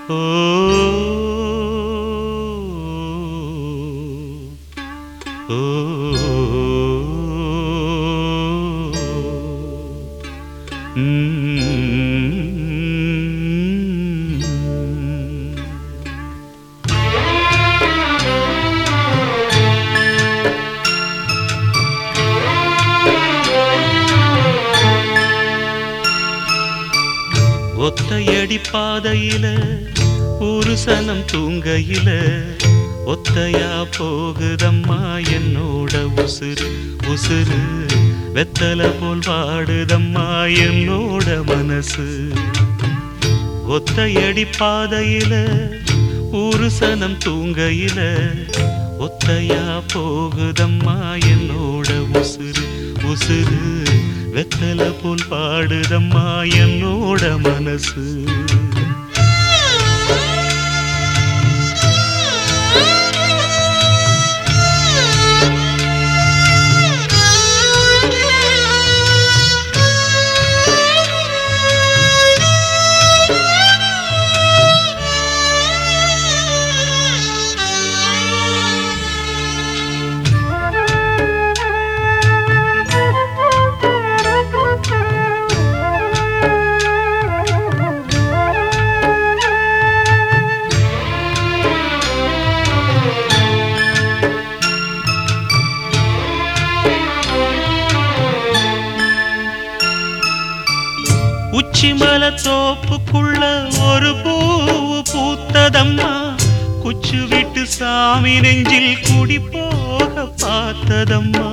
ஓ ஓ ம். ஒத்தையடி பாதையில ஒரு சனம் தூங்கையில ஒத்தையா போகுதம்மா என்னோட உசுறு உசுறு வெத்தல போல் வாடுதம்மா என்னோட மனசு ஒத்தையடி பாதையில ஒரு சனம் தூங்கையில ஒத்தையா போகுதம்மா என்னோட உசுறு உசுறு வெத்தல போல் பாடுதம்மா என்னோட மனசு உச்சிமல தோப்புக்குள்ள ஒரு பூவு பூத்ததம்மா குச்சு விட்டு சாமி நெஞ்சில் குடி போக பார்த்ததம்மா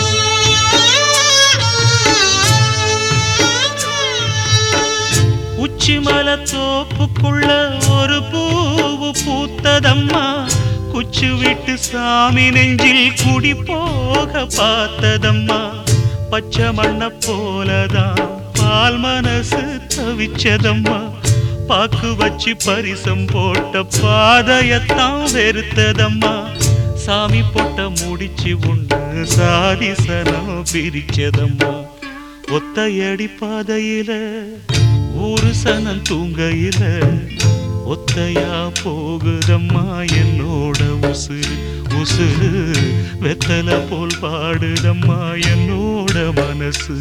உச்சிமல தோப்புக்குள்ள ஒரு பூவு பூத்ததம்மா குச்சு விட்டு சாமி நெஞ்சில் குடி போக பார்த்ததம்மா பச்சை மண்ண போலதான் பால் மனசு தவிச்சதம்மா பாக்கு வச்சு பரிசம் போட்ட பாதையத்தான் வெறுத்ததம்மா சாமி போட்ட முடிச்சு உண்டு சாதி சனம் பிரிச்சதம்மா ஒத்தையடி பாதையில ஒரு சனம் தூங்கையில ஒத்தையா போகுதம்மா என்னோட உசுறு உசுறு வெத்தல போல் பாடுதம்மா என்னோட மனசு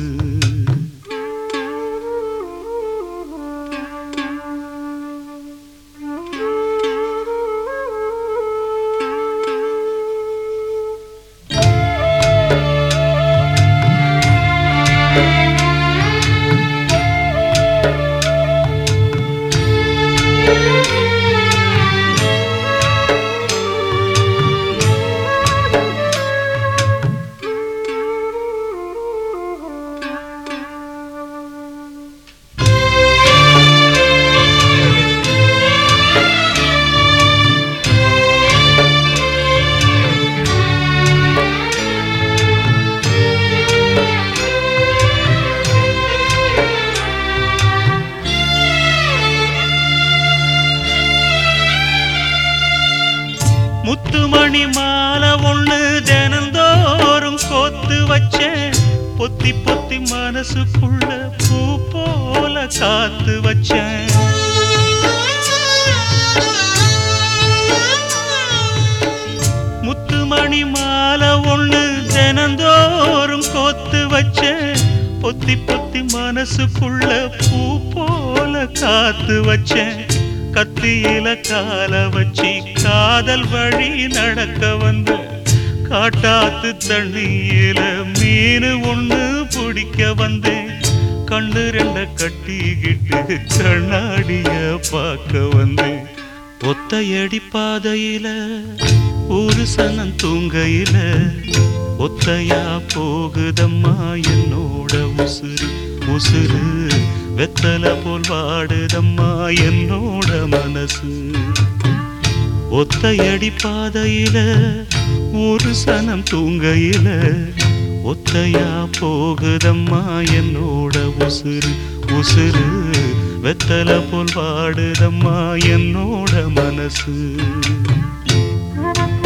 முத்துமணி மாலை ஒண்ணு தினந்தோறும் கோத்து வச்சேன் பொத்தி பொத்தி மனசுக்குள்ள பூ போல காத்து வச்சேன் முத்துமணி மாலை ஒண்ணு தினந்தோறும் கோத்து வச்சேன் பொத்தி பொத்தி மனசுக்குள்ள பூ போல காத்து வச்சேன் கத்தியில கால வச்சு காதல் வழி நடக்க வந்து காட்டாத்து தண்ணியில மீன் ஒண்ணு பிடிக்க வந்தேன் கண்ணு ரெண்ட கட்டிக்கிட்டு கண்ணாடிய பார்க்க வந்தேன் ஒத்தையடி பாதையில ஒரு சனம் தூங்கையில ஒத்தையா போகுதம்மா என்னோட உசுறு உசுறு வெத்தல போல் வாடுதம்மா என்னோட மனசு ஒத்தையடி பாதையில ஒரு சனம் தூங்கையில ஒத்தையா போகுதம்மா என்னோட உசுறு உசுறு வெத்தல போல் வாடுதம்மா என்னோட மனசு